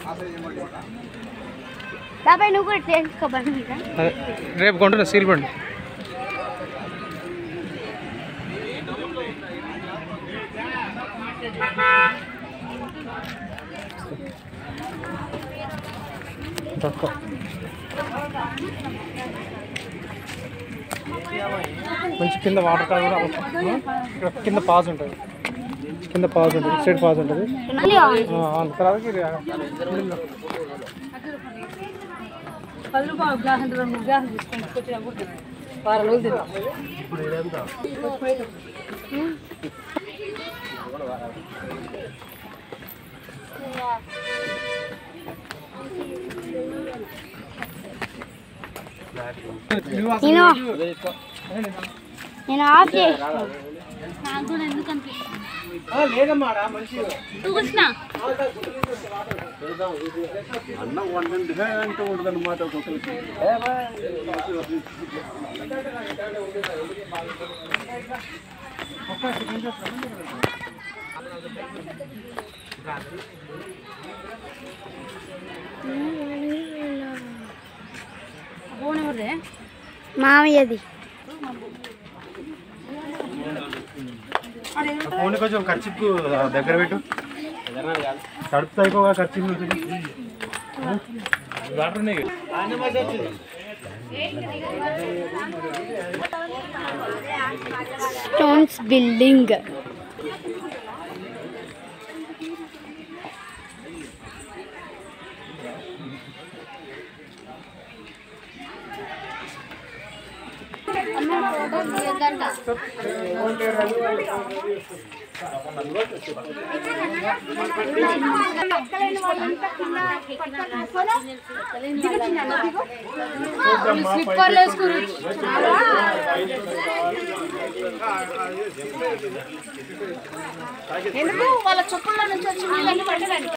బాబాయ్ నువ్వు కూడా చేసుకో బండి మీద అదే రేపు కొంటున్నా సీల్ బండి తక్కువ మంచి కింద వాటర్ కాడ కూడా అవసరం. ఇక్కడ కింద పాజ్ ఉంటుంది కింద పాజ్ ఉంటుంది సైడ్ పాజ్ ఉంటుంది మళ్ళీ ఆ, ఆ, తర్వాత ఇది పది రూపాయలు గ్లాస్ అంటే రెండు మూడు గ్లాసులు తీసుకొని కొద్దిగా కూడా వారం రోజులు తింటాం నేను నేను ఆఫ్ చేస్తాను నాకు కూడా ఎందుకు అనిపిస్తుంది చూసిన అన్నం వండండి అంటూ ఉండదు అనమాట ఒక్కొక్కరికి ఫోన్ ఎవరిదే మామయ్యది ఫోన్ కొంచెం ఖర్చు దగ్గర పెట్టు కడుపు అయిపోగా ఖర్చు స్టోన్స్ బిల్డింగ్ స్లిప్పర్లు వేసుకుని ఎందుకు వాళ్ళ చెప్పుల్లో నుంచి వచ్చి నీళ్ళని పట్టడానికి